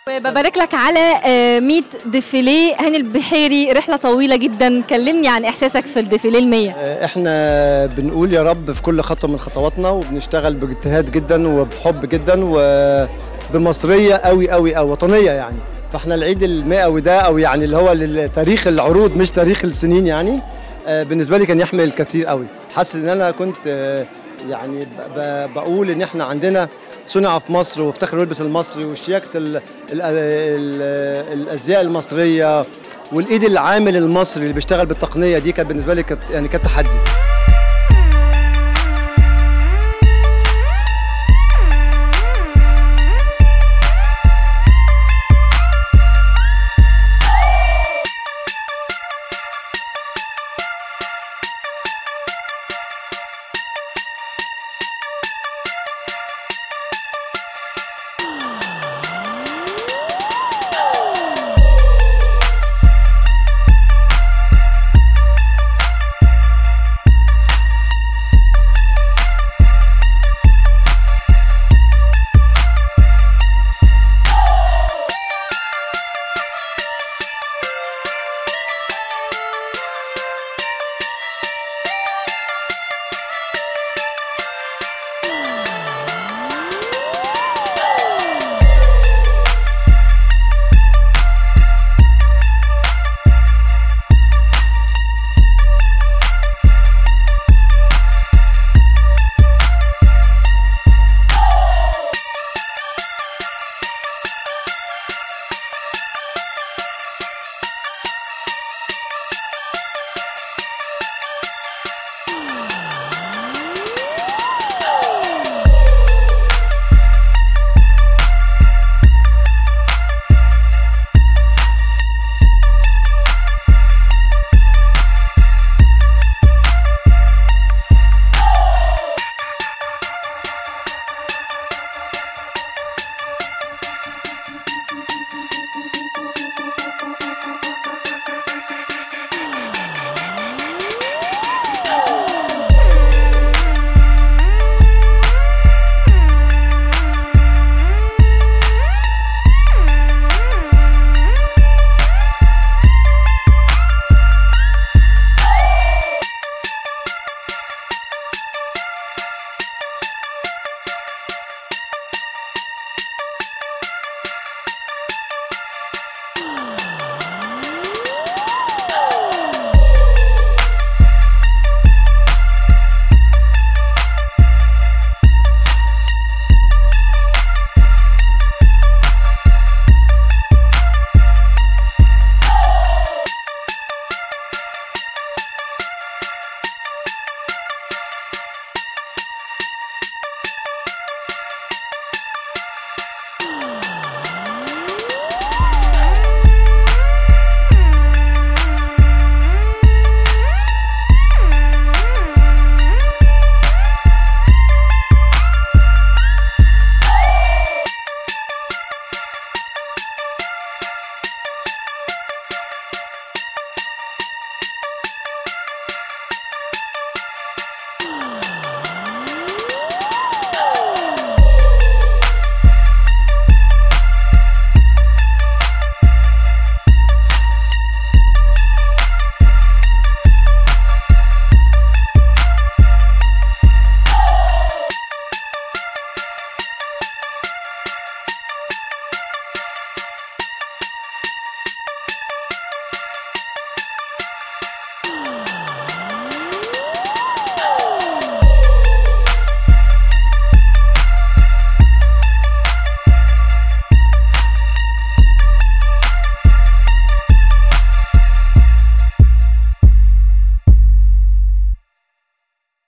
ببارك لك على آه، 100 ديفيليه هاني البحيري رحله طويله جدا كلمني عن احساسك في الديفيليه ال100 احنا بنقول يا رب في كل خطوه من خطواتنا وبنشتغل باجتهاد جدا وبحب جدا وبمصريه قوي قوي قوي وطنيه يعني فاحنا العيد المئوي ده او يعني اللي هو تاريخ العروض مش تاريخ السنين يعني آه، بالنسبه لي كان يحمل الكثير قوي حاسس ان انا كنت آه، يعني ب- ب- بقول ان احنا عندنا صنع في مصر وافتخر يلبس المصري وشياكه ال- ال- ال- الازياء المصريه والايد العامل المصري اللي بيشتغل بالتقنيه دي كانت بالنسبه لي كانت يعني كانت تحدي